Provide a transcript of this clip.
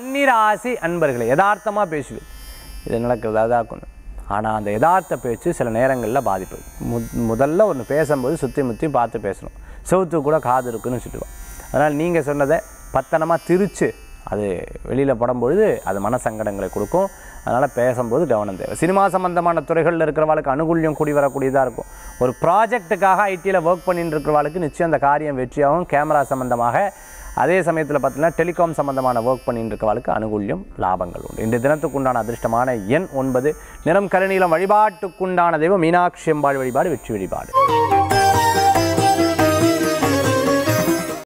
கன்னிராசி அன்பர்களே யதார்த்தமாக பேசுவேன் இது நடக்கிறதா தான் இருக்கணும் ஆனால் அந்த யதார்த்த பேச்சு சில நேரங்களில் பாதிப்பு மு முதல்ல ஒன்று பேசும்போது சுற்றி முற்றி பார்த்து பேசணும் செவுத்து கூட காது இருக்குன்னு சொல்லுவாள் அதனால் நீங்கள் சொன்னதை பத்தனமாக திரிச்சு அது வெளியில் படும்பொழுது அது மனசங்கடங்களை கொடுக்கும் அதனால் பேசும்போது கவனம் தேவை சினிமா சம்பந்தமான துறைகளில் இருக்கிறவாளுக்கு அனுகூல்யம் கூடி வரக்கூடியதாக இருக்கும் ஒரு ப்ராஜெக்ட்டுக்காக ஐடியில் ஒர்க் பண்ணிட்டு இருக்கிறவாளுக்கு நிச்சயம் அந்த காரியம் வெற்றியாகும் கேமரா சம்பந்தமாக அதே சமயத்தில் பார்த்தீங்கன்னா டெலிகாம் சம்பந்தமான ஒர்க் பண்ணிட்டு இருக்கவாளுக்கு அனுகூல்யம் லாபங்கள் உண்டு இந்த தினத்துக்கு உண்டான அதிர்ஷ்டமான எண் ஒன்பது நிறம் கருநீலம் வழிபாட்டுக்குண்டான தெய்வம் மீனாட்சி அம்பாள் வழிபாடு வெற்றி வழிபாடு